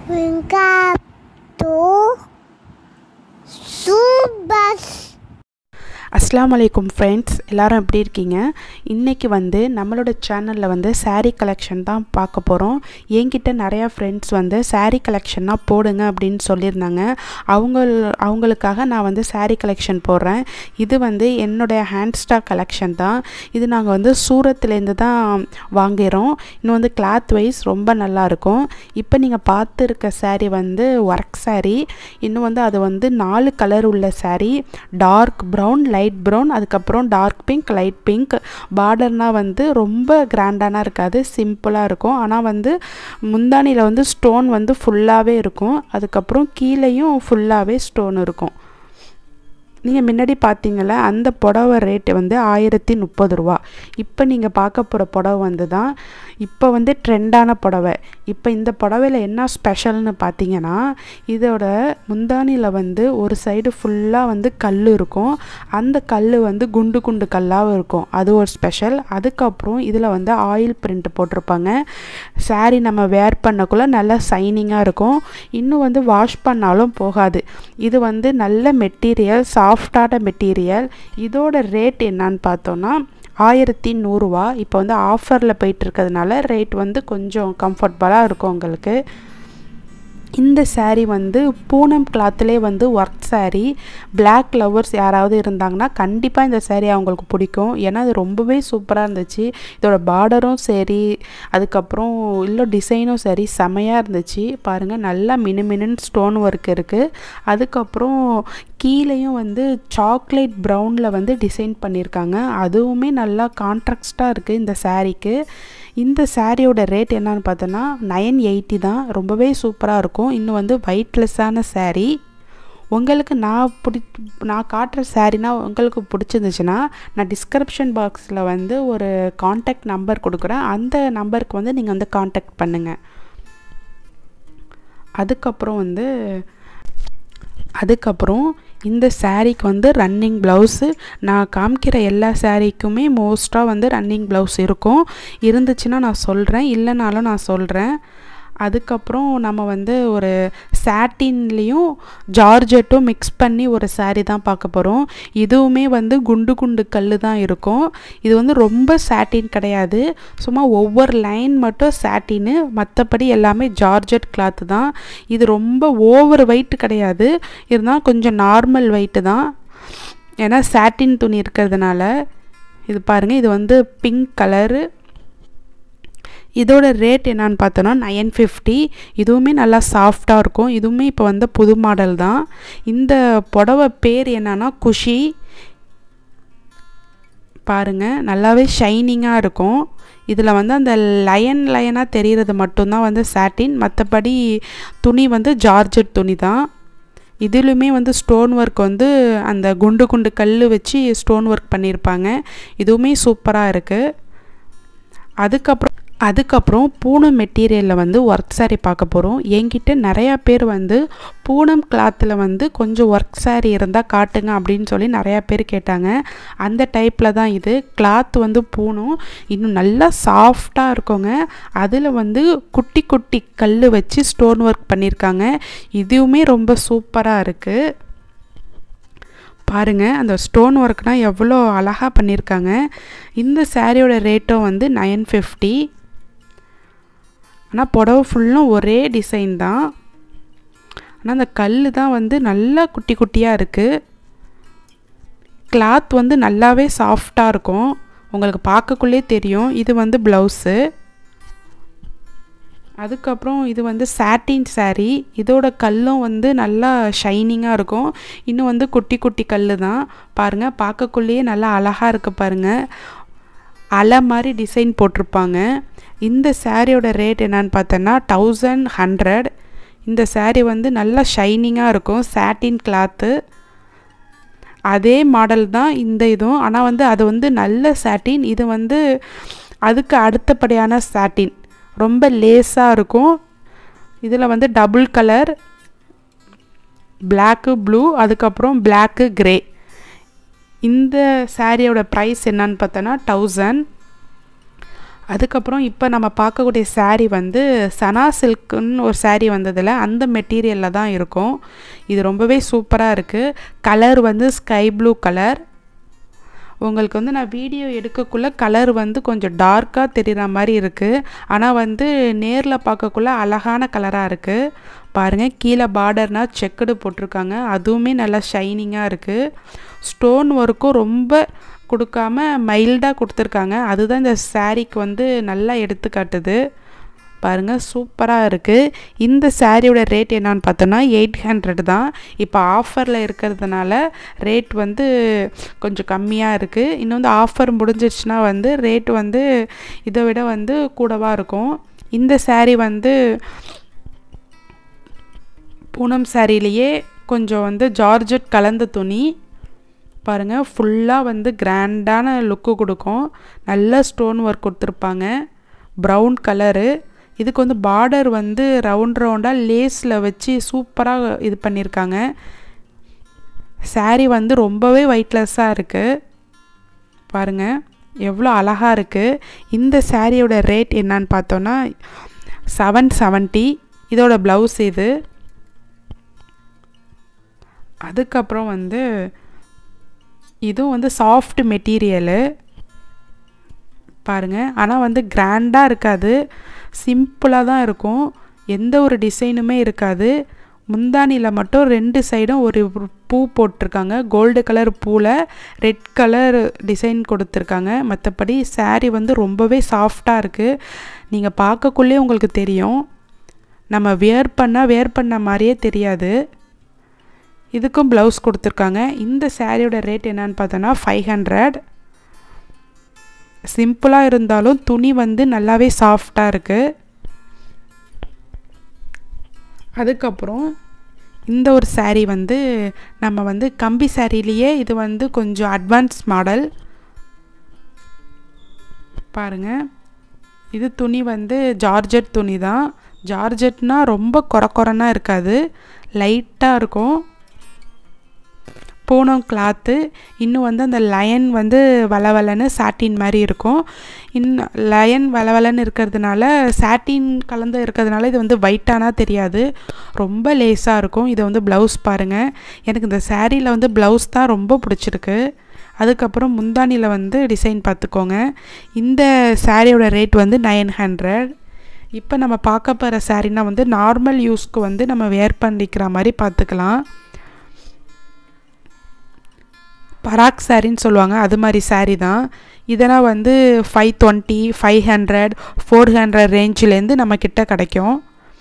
Ringato Subas அஸ்ஸலாமு அலைக்கும் friends எல்லாரும் எப்படி இருக்கீங்க இன்றைக்கி வந்து நம்மளோட சேனலில் வந்து saree கலெக்ஷன் தான் பார்க்க போகிறோம் என்கிட்ட நிறையா ஃப்ரெண்ட்ஸ் வந்து saree கலெக்ஷனாக போடுங்க அப்படின்னு சொல்லியிருந்தாங்க அவங்க அவங்களுக்காக நான் வந்து saree கலெக்ஷன் போடுறேன் இது வந்து என்னுடைய ஹேண்ட் ஸ்டாக் கலெக்ஷன் தான் இது நாங்கள் வந்து சூரத்துலேருந்து தான் வாங்கிறோம் இன்னும் வந்து கிளாத் வைஸ் ரொம்ப நல்லாயிருக்கும் இப்போ நீங்கள் பார்த்துருக்க saree வந்து ஒர்க் saree இன்னும் வந்து அது வந்து நாலு கலர் உள்ள saree dark brown light brown அதுக்கப்புறம் டார்க் பிங்க் லைட் பிங்க் பார்டர்னால் வந்து ரொம்ப கிராண்டானா இருக்காது சிம்பிளாக இருக்கும் ஆனால் வந்து முந்தானியில் வந்து ஸ்டோன் வந்து ஃபுல்லாகவே இருக்கும் அதுக்கப்புறம் கீழேயும் ஃபுல்லாகவே ஸ்டோன் இருக்கும் நீங்கள் முன்னாடி பார்த்தீங்கள அந்த புடவை ரேட்டு வந்து ஆயிரத்தி முப்பது ரூபா இப்போ நீங்கள் பார்க்க போகிற புடவை வந்து தான் இப்போ வந்து ட்ரெண்டான புடவை இப்போ இந்த புடவையில் என்ன ஸ்பெஷல்னு பார்த்தீங்கன்னா இதோட முந்தானியில் வந்து ஒரு சைடு ஃபுல்லாக வந்து கல் இருக்கும் அந்த கல் வந்து குண்டு குண்டு கல்லாகவும் இருக்கும் அது ஒரு ஸ்பெஷல் அதுக்கப்புறம் இதில் வந்து ஆயில் பிரிண்ட் போட்டிருப்பாங்க saree நம்ம வேர் பண்ணக்குள்ளே நல்லா சைனிங்காக இருக்கும் இன்னும் வந்து வாஷ் பண்ணாலும் போகாது இது வந்து நல்ல மெட்டீரியல் சாஃப்டான மெட்டீரியல் இதோட ரேட் என்னன்னு பார்த்தோன்னா ஆயிரத்தி நூறுரூவா இப்போ வந்து ஆஃபரில் போயிட்டு இருக்கிறதுனால ரேட் வந்து கொஞ்சம் கம்ஃபர்டபுளாக இருக்கும் உங்களுக்கு இந்த saree வந்து பூனம் கிளாத்லேயே வந்து ஒர்க் saree பிளாக் லவர்ஸ் யாராவது இருந்தாங்கன்னா கண்டிப்பாக இந்த saree அவங்களுக்கு பிடிக்கும் ஏன்னா அது ரொம்பவே சூப்பராக இருந்துச்சு இதோட பார்டரும் சரி அதுக்கப்புறம் இல்லை டிசைனும் சரி செமையாக இருந்துச்சு பாருங்கள் நல்லா மினுமினுன்னு ஸ்டோன் ஒர்க் இருக்குது அதுக்கப்புறம் கீழேயும் வந்து சாக்லேட் ப்ரௌனில் வந்து டிசைன் பண்ணியிருக்காங்க அதுவுமே நல்லா கான்ட்ராக்ஸ்டாக இருக்குது இந்த சாரீக்கு இந்த சாரியோட ரேட் என்னன்னு பார்த்தோன்னா நைன் எயிட்டி தான் ரொம்பவே சூப்பராக இருக்கும் இன்னும் வந்து வெயிட்லெஸ்ஸான saree உங்களுக்கு நான் பிடி நான் காட்டுற சாரீனா உங்களுக்கு பிடிச்சிருந்துச்சுன்னா நான் டிஸ்கிரிப்ஷன் பாக்ஸில் வந்து ஒரு காண்டாக்ட் நம்பர் கொடுக்குறேன் அந்த நம்பருக்கு வந்து நீங்கள் வந்து காண்டாக்ட் பண்ணுங்கள் அதுக்கப்புறம் வந்து அதுக்கப்புறம் இந்த சாரீக்கு வந்து ரன்னிங் ப்ளவுஸு நான் காமிக்கிற எல்லா சாரீக்குமே மோஸ்ட்டாக வந்து ரன்னிங் ப்ளவுஸ் இருக்கும் இருந்துச்சுன்னா நான் சொல்கிறேன் இல்லைனாலும் நான் சொல்கிறேன் அதுக்கப்புறம் நம்ம வந்து ஒரு சாட்டின்லேயும் ஜார்ஜெட்டும் மிக்ஸ் பண்ணி ஒரு saree தான் பார்க்க போகிறோம் இதுவுமே வந்து குண்டு குண்டு கல் தான் இருக்கும் இது வந்து ரொம்ப சாட்டின் கிடையாது சும்மா ஒவ்வொரு லைன் மட்டும் சாட்டின்னு மற்றபடி எல்லாமே ஜார்ஜெட் கிளாத்து தான் இது ரொம்ப ஓவர் வெயிட் கிடையாது இருந்தால் கொஞ்சம் நார்மல் வெயிட்டு தான் ஏன்னா சாட்டின் துணி இருக்கிறதுனால இது பாருங்கள் இது வந்து பிங்க் கலரு இதோட ரேட் என்னன்னு பார்த்தோன்னா நைன் ஃபிஃப்டி இதுவுமே நல்லா சாஃப்டாக இருக்கும் இதுவுமே இப்போ வந்து புது மாடல் தான் இந்த புடவை பேர் என்னன்னா குஷி பாருங்கள் நல்லாவே ஷைனிங்காக இருக்கும் இதில் வந்து அந்த லயன் லயனாக தெரிகிறது மட்டும்தான் வந்து சாட்டின் மற்றபடி துணி வந்து ஜார்ஜெட் துணி தான் இதிலுமே வந்து ஸ்டோன் ஒர்க் வந்து அந்த குண்டு குண்டு கல் வச்சு ஸ்டோன் ஒர்க் பண்ணியிருப்பாங்க இதுவுமே சூப்பராக இருக்குது அதுக்கப்புறம் அதுக்கப்புறம் பூனம் மெட்டீரியலில் வந்து ஒர்க் saree பார்க்க போகிறோம் என்கிட்ட நிறையா பேர் வந்து பூனம் கிளாத்தில் வந்து கொஞ்சம் ஒர்க் saree இருந்தால் காட்டுங்க அப்படின்னு சொல்லி நிறையா பேர் கேட்டாங்க அந்த டைப்பில் தான் இது கிளாத் வந்து பூனம் இன்னும் நல்லா சாஃப்டாக இருக்குங்க அதில் வந்து குட்டி குட்டி கல் வச்சு ஸ்டோன் ஒர்க் பண்ணியிருக்காங்க இதுவுமே ரொம்ப சூப்பராக இருக்குது பாருங்கள் அந்த ஸ்டோன் ஒர்க்னால் எவ்வளோ அழகாக பண்ணியிருக்காங்க இந்த சாரியோட ரேட்டும் வந்து நைன் ஃபிஃப்டி ஆனால் புடவை ஃபுல்லும் ஒரே டிசைன் தான் ஆனால் அந்த கல் தான் வந்து நல்லா குட்டி குட்டியாக இருக்குது கிளாத் வந்து நல்லாவே சாஃப்டாக இருக்கும் உங்களுக்கு பார்க்கக்குள்ளே தெரியும் இது வந்து ப்ளவுஸு அதுக்கப்புறம் இது வந்து சாட்டின் saree இதோட கல்லும் வந்து நல்லா ஷைனிங்காக இருக்கும் இன்னும் வந்து குட்டி குட்டி கல் தான் பாருங்கள் பார்க்கக்குள்ளேயே நல்லா அழகாக இருக்குது பாருங்கள் அலை மாதிரி டிசைன் போட்டிருப்பாங்க இந்த சாரியோட ரேட் என்னன்னு பார்த்தோன்னா தௌசண்ட் ஹண்ட்ரட் இந்த saree வந்து நல்லா ஷைனிங்காக இருக்கும் சாட்டின் கிளாத்து அதே மாடல் தான் இந்த இதுவும் ஆனால் வந்து அது வந்து நல்ல சாட்டின் இது வந்து அதுக்கு அடுத்தபடியான சாட்டின் ரொம்ப லேஸாக இருக்கும் இதில் வந்து டபுள் கலர் பிளாக்கு ப்ளூ அதுக்கப்புறம் பிளாக்கு கிரே இந்த சாரியோட ப்ரைஸ் என்னன்னு பார்த்தோன்னா தௌசண்ட் அதுக்கப்புறம் இப்போ நம்ம பார்க்கக்கூடிய saree வந்து சனா சில்க்குன்னு ஒரு saree வந்ததில் அந்த மெட்டீரியலில் தான் இருக்கும் இது ரொம்பவே சூப்பராக இருக்குது கலர் வந்து ஸ்கை ப்ளூ கலர் உங்களுக்கு வந்து நான் வீடியோ எடுக்கக்குள்ளே கலர் வந்து கொஞ்சம் டார்க்காக தெரிகிற மாதிரி இருக்குது ஆனால் வந்து நேரில் பார்க்கக்குள்ள அழகான கலராக இருக்குது பாருங்கள் கீழே பார்டர்னால் செக்குடு போட்டிருக்காங்க அதுவுமே நல்லா ஷைனிங்காக இருக்குது ஸ்டோன் ஒர்க்கும் ரொம்ப கொடுக்காம மைல்டாக கொடுத்துருக்காங்க அதுதான் இந்த சாரீக்கு வந்து நல்லா எடுத்துக்காட்டுது பாருங்கள் சூப்பராக இருக்குது இந்த சாரியோட ரேட் என்னன்னு பார்த்தோன்னா எயிட் ஹண்ட்ரட் தான் இப்போ ஆஃபரில் இருக்கிறதுனால ரேட் வந்து கொஞ்சம் கம்மியாக இருக்குது இன்னும் வந்து ஆஃபர் முடிஞ்சிருச்சுன்னா வந்து ரேட் வந்து இதை விட வந்து கூடவாக இருக்கும் இந்த saree வந்து பூனம் சாரிலேயே கொஞ்சம் வந்து ஜார்ஜட் கலந்த துணி பாருங்கள் ஃபுல்லாக வந்து கிராண்டான லுக்கு கொடுக்கும் நல்ல ஸ்டோன் ஒர்க் கொடுத்துருப்பாங்க ப்ரௌன் கலரு இதுக்கு வந்து பார்டர் வந்து ரவுண்ட் ரவுண்டாக லேஸில் வச்சு சூப்பராக இது பண்ணியிருக்காங்க saree வந்து ரொம்பவே வெயிட்லெஸ்ஸாக இருக்குது பாருங்கள் எவ்வளோ அழகாக இருக்குது இந்த சாரியோட ரேட் என்னன்னு பார்த்தோன்னா செவன் செவன்ட்டி இதோட ப்ளவுஸ் இது அதுக்கப்புறம் வந்து இதுவும் வந்து சாஃப்ட் மெட்டீரியலு பாருங்கள் ஆனால் வந்து கிராண்டாக இருக்காது சிம்பிளாக தான் இருக்கும் எந்த ஒரு டிசைனுமே இருக்காது முந்தானியில் மட்டும் ரெண்டு சைடும் ஒரு பூ போட்டிருக்காங்க கோல்டு கலர் பூவில் ரெட் கலர் டிசைன் கொடுத்துருக்காங்க மற்றபடி saree வந்து ரொம்பவே சாஃப்டாக இருக்குது நீங்கள் பார்க்கக்குள்ளே உங்களுக்கு தெரியும் நம்ம வேர் பண்ணால் வேர் பண்ண மாதிரியே தெரியாது இதுக்கும் ப்ளவுஸ் கொடுத்துருக்காங்க இந்த சாரியோட ரேட் என்னன்னு பார்த்தோன்னா ஃபைவ் ஹண்ட்ரட் சிம்பிளாக இருந்தாலும் துணி வந்து நல்லாவே சாஃப்டாக இருக்குது அதுக்கப்புறம் இந்த ஒரு saree வந்து நம்ம வந்து கம்பி சாரிலேயே இது வந்து கொஞ்சம் அட்வான்ஸ் மாடல் பாருங்கள் இது துணி வந்து ஜார்ஜெட் துணி தான் ஜார்ஜெட்னா ரொம்ப கொர கொரனா இருக்காது லைட்டாக இருக்கும் பூனம் கிளாத்து இன்னும் வந்து அந்த லயன் வந்து வளவலன்னு சாட்டின் மாதிரி இருக்கும் இன்னும் லயன் வளவலன்னு இருக்கிறதுனால சாட்டின் கலந்து இருக்கிறதுனால இது வந்து ஒயிட்டானா தெரியாது ரொம்ப லேஸாக இருக்கும் இதை வந்து ப்ளவுஸ் பாருங்கள் எனக்கு இந்த சாரியில் வந்து ப்ளவுஸ் தான் ரொம்ப பிடிச்சிருக்கு அதுக்கப்புறம் முந்தானியில் வந்து டிசைன் பார்த்துக்கோங்க இந்த சாரியோட ரேட் வந்து நைன் ஹண்ட்ரட் இப்போ நம்ம பார்க்க போகிற சாரீனா வந்து நார்மல் யூஸ்க்கு வந்து நம்ம வேர் பண்ணிக்கிற மாதிரி பார்த்துக்கலாம் பராக் சாரின்னு சொல்லுவாங்க அது மாதிரி சாரீ தான் இதெல்லாம் வந்து five twenty five hundred four hundred ரேஞ்சிலேருந்து நம்மக்கிட்ட கிடைக்கும்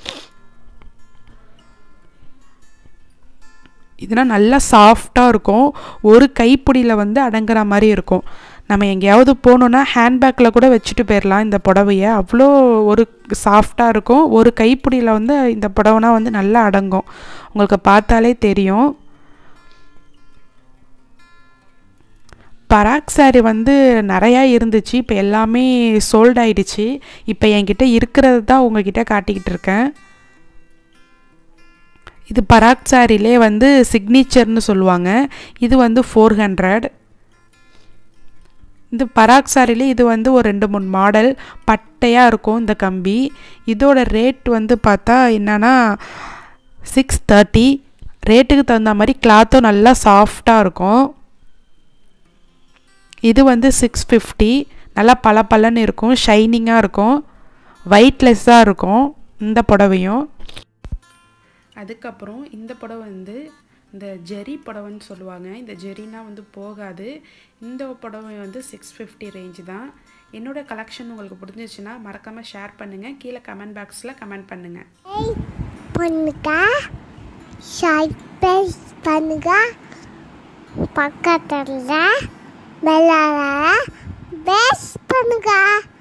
இதெல்லாம் நல்லா சாஃப்டாக இருக்கும் ஒரு கைப்பிடியில் வந்து அடங்குற மாதிரி இருக்கும் நம்ம எங்கேயாவது போகணுன்னா ஹேண்ட்பேக்கில் கூட வச்சுட்டு போயிடலாம் இந்த புடவைய அவ்வளோ ஒரு சாஃப்டாக இருக்கும் ஒரு கைப்பிடியில் வந்து இந்த புடவைனா வந்து நல்லா அடங்கும் உங்களுக்கு பார்த்தாலே தெரியும் பராக் சாரி வந்து நிறையா இருந்துச்சு இப்போ எல்லாமே சோல்ட் ஆயிடுச்சு இப்போ என்கிட்ட இருக்கிறது தான் உங்ககிட்ட காட்டிக்கிட்டு இருக்கேன் இது பராக் சாரிலே வந்து சிக்னேச்சர்னு சொல்லுவாங்க இது வந்து ஃபோர் ஹண்ட்ரட் இந்த பராக் சாரிலே இது வந்து ஒரு ரெண்டு மூணு மாடல் பட்டையாக இருக்கும் இந்த கம்பி இதோட ரேட் வந்து பார்த்தா என்னன்னா சிக்ஸ் தேர்ட்டி ரேட்டுக்கு தகுந்த மாதிரி கிளாத்தும் நல்லா சாஃப்டாக இருக்கும் இது வந்து சிக்ஸ் ஃபிஃப்டி நல்லா பல பலன்னு இருக்கும் ஷைனிங்காக இருக்கும் வெயிட்லெஸ்ஸாக இருக்கும் இந்த புடவையும் அதுக்கப்புறம் இந்த புடவை வந்து இந்த ஜெரி புடவைன்னு சொல்லுவாங்க இந்த ஜெரினா வந்து போகாது இந்த புடவை வந்து சிக்ஸ் ஃபிஃப்டி ரேஞ்ச் தான் என்னோடய கலெக்ஷன் உங்களுக்கு பிடிச்சிச்சுன்னா மறக்காமல் ஷேர் பண்ணுங்கள் கீழே கமெண்ட் பாக்ஸில் கமெண்ட் பண்ணுங்கள் பண்ணுங்க சப்ஸ்கிரைப் பண்ணுங்க பக்கத்தில் விளையாட பெஸ்ட் பண்ணுங்க